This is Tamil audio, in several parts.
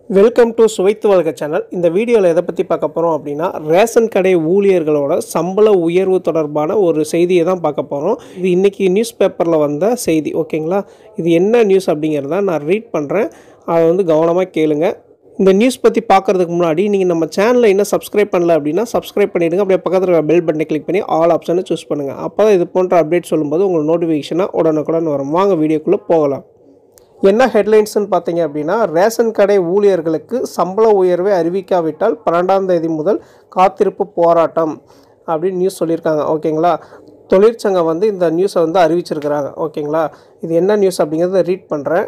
வெல்கம் டு சுவைத்து வாழ்க சேனல் இந்த வீடியோவில் எதை பற்றி பார்க்க போகிறோம் அப்படின்னா ரேஷன் கடை ஊழியர்களோட சம்பள உயர்வு தொடர்பான ஒரு செய்தியை தான் பார்க்க போகிறோம் இது இன்றைக்கி நியூஸ் பேப்பரில் வந்த செய்தி ஓகேங்களா இது என்ன நியூஸ் அப்படிங்கிறத நான் ரீட் பண்ணுறேன் அதை வந்து கவனமாக கேளுங்க இந்த நியூஸ் பற்றி பார்க்குறதுக்கு முன்னாடி நீங்கள் நம்ம சேனலை இன்னும் சப்ஸ்கிரைப் பண்ணல அப்படின்னா சப்ஸ்கிரைப் பண்ணிவிடுங்க அப்படியே பக்கத்தில் இருக்கிற பெல் பட்டனை கிளிக் பண்ணி ஆல் ஆப்ஷனை சூஸ் பண்ணுங்கள் அப்போ தான் இது போன்ற அப்டேட் சொல்லும்போது உங்களுக்கு நோட்டிஃபிகேஷனாக உடனுக்குடன் வரும் வாங்க வீடியோக்குள்ளே போகலாம் என்ன ஹெட்லைன்ஸ்னு பார்த்தீங்க அப்படின்னா ரேஷன் கடை ஊழியர்களுக்கு சம்பள உயர்வை அறிவிக்காவிட்டால் பன்னெண்டாம் தேதி முதல் காத்திருப்பு போராட்டம் அப்படின்னு நியூஸ் சொல்லியிருக்காங்க ஓகேங்களா தொழிற்சங்கம் வந்து இந்த நியூஸை வந்து அறிவிச்சிருக்கிறாங்க ஓகேங்களா இது என்ன நியூஸ் அப்படிங்கிறத ரீட் பண்ணுறேன்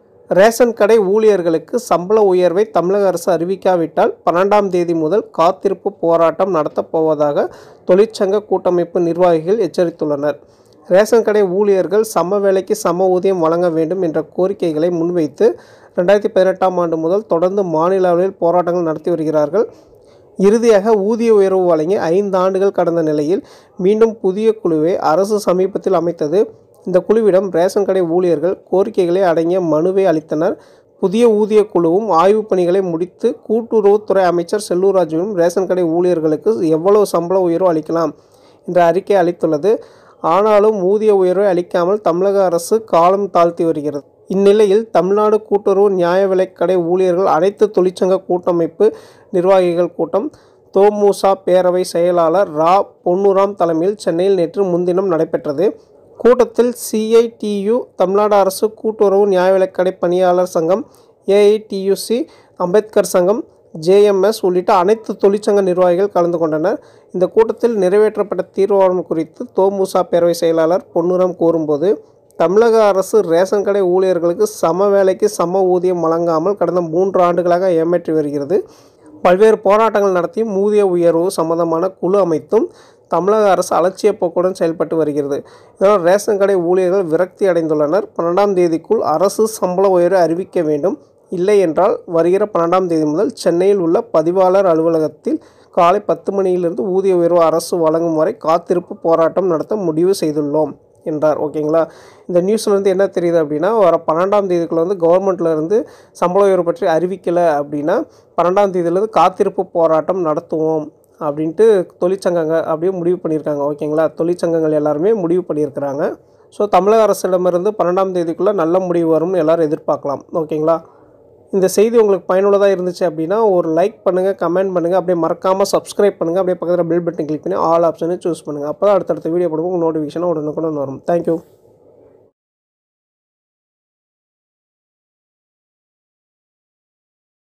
ரேஷன் கடை ஊழியர்களுக்கு சம்பள உயர்வை தமிழக அரசு அறிவிக்காவிட்டால் பன்னெண்டாம் தேதி முதல் காத்திருப்பு போராட்டம் நடத்தப் போவதாக தொழிற்சங்க கூட்டமைப்பு நிர்வாகிகள் எச்சரித்துள்ளனர் ரேஷன் கடை ஊழியர்கள் சம வேலைக்கு சம ஊதியம் வழங்க வேண்டும் என்ற கோரிக்கைகளை முன்வைத்து ரெண்டாயிரத்தி பதினெட்டாம் ஆண்டு முதல் தொடர்ந்து மாநில அளவில் போராட்டங்கள் நடத்தி வருகிறார்கள் இறுதியாக ஊதிய உயர்வு வழங்கி ஐந்து ஆண்டுகள் கடந்த நிலையில் மீண்டும் புதிய குழுவை அரசு சமீபத்தில் அமைத்தது இந்த குழுவிடம் ரேஷன் கடை ஊழியர்கள் கோரிக்கைகளை அடங்கிய மனுவை அளித்தனர் புதிய ஊதிய குழுவும் ஆய்வுப் பணிகளை முடித்து கூட்டுறவுத்துறை அமைச்சர் செல்லூர் ராஜுவும் ரேஷன் கடை ஊழியர்களுக்கு எவ்வளவு சம்பள உயர்வு அளிக்கலாம் என்ற அறிக்கை அளித்துள்ளது ஆனாலும் ஊதிய உயர்வை அளிக்காமல் தமிழக அரசு காலம் தாழ்த்தி வருகிறது இந்நிலையில் தமிழ்நாடு கூட்டுறவு நியாய விலைக்கடை ஊழியர்கள் அனைத்து தொழிற்சங்க கூட்டமைப்பு நிர்வாகிகள் கூட்டம் தோமுசா பேரவை செயலாளர் ரா பொன்னுராம் தலைமையில் சென்னையில் நேற்று முன்தினம் நடைபெற்றது கூட்டத்தில் சிஐடியு தமிழ்நாடு அரசு கூட்டுறவு நியாய விலைக்கடை பணியாளர் சங்கம் ஏஐடியுசி அம்பேத்கர் சங்கம் ஜேஎம்எஸ் உள்ளிட்ட அனைத்து தொழிற்சங்க நிர்வாகிகள் கலந்து கொண்டனர் இந்த கூட்டத்தில் நிறைவேற்றப்பட்ட தீர்மானம் குறித்து தோமுசா பேரவை செயலாளர் பொன்னுரம் கூறும்போது தமிழக அரசு ரேஷன் கடை ஊழியர்களுக்கு சம வேலைக்கு சம ஊதியம் வழங்காமல் கடந்த மூன்று ஆண்டுகளாக ஏமாற்றி வருகிறது பல்வேறு போராட்டங்கள் நடத்தியும் ஊதிய உயர்வு சம்பந்தமான குழு அமைத்தும் தமிழக அரசு அலட்சிய போக்குடன் செயல்பட்டு வருகிறது இதனால் ரேஷன் கடை ஊழியர்கள் விரக்தி அடைந்துள்ளனர் பன்னெண்டாம் தேதிக்குள் அரசு சம்பள உயர்வை அறிவிக்க வேண்டும் இல்லை என்றால் வருகிற பன்னெண்டாம் தேதி முதல் சென்னையில் உள்ள பதிவாளர் அலுவலகத்தில் காலை பத்து மணியிலிருந்து ஊதிய உயர்வு அரசு வழங்கும் வரை காத்திருப்பு போராட்டம் நடத்த முடிவு செய்துள்ளோம் என்றார் ஓகேங்களா இந்த நியூஸ்லேருந்து என்ன தெரியுது அப்படின்னா வர பன்னெண்டாம் தேதிக்குள்ள வந்து கவர்மெண்ட்லேருந்து சம்பள உயர்வு பற்றி அறிவிக்கலை அப்படின்னா பன்னெண்டாம் தேதியிலேருந்து காத்திருப்பு போராட்டம் நடத்துவோம் அப்படின்ட்டு தொழிற்சங்கங்க அப்படியே முடிவு பண்ணியிருக்காங்க ஓகேங்களா தொழிற்சங்கங்கள் எல்லாருமே முடிவு பண்ணியிருக்கிறாங்க ஸோ தமிழக அரசிடமிருந்து பன்னெண்டாம் தேதிக்குள்ளே நல்ல முடிவு வரும்னு எல்லோரும் எதிர்பார்க்கலாம் ஓகேங்களா இந்த செய்தி உங்களுக்கு பயனுள்ளதாக இருந்துச்சு அப்படின்னா ஒரு லைக் பண்ணுங்கள் கமெண்ட் பண்ணுங்கள் அப்படியே மறக்காமல் சப்ஸ்கிரைப் பண்ணுங்கள் அப்படியே பக்கத்தில் பெல் பட்டன் கிளிக் பண்ணி ஆல் ஆப்ஷனை சூஸ் பண்ணுங்கள் அப்போ தான் அடுத்தடுத்த வீடியோ போடும்போது உங்கள் நோட்டிஃபிகேஷனாக உடனுக்குடன் வரும் தேங்க்யூ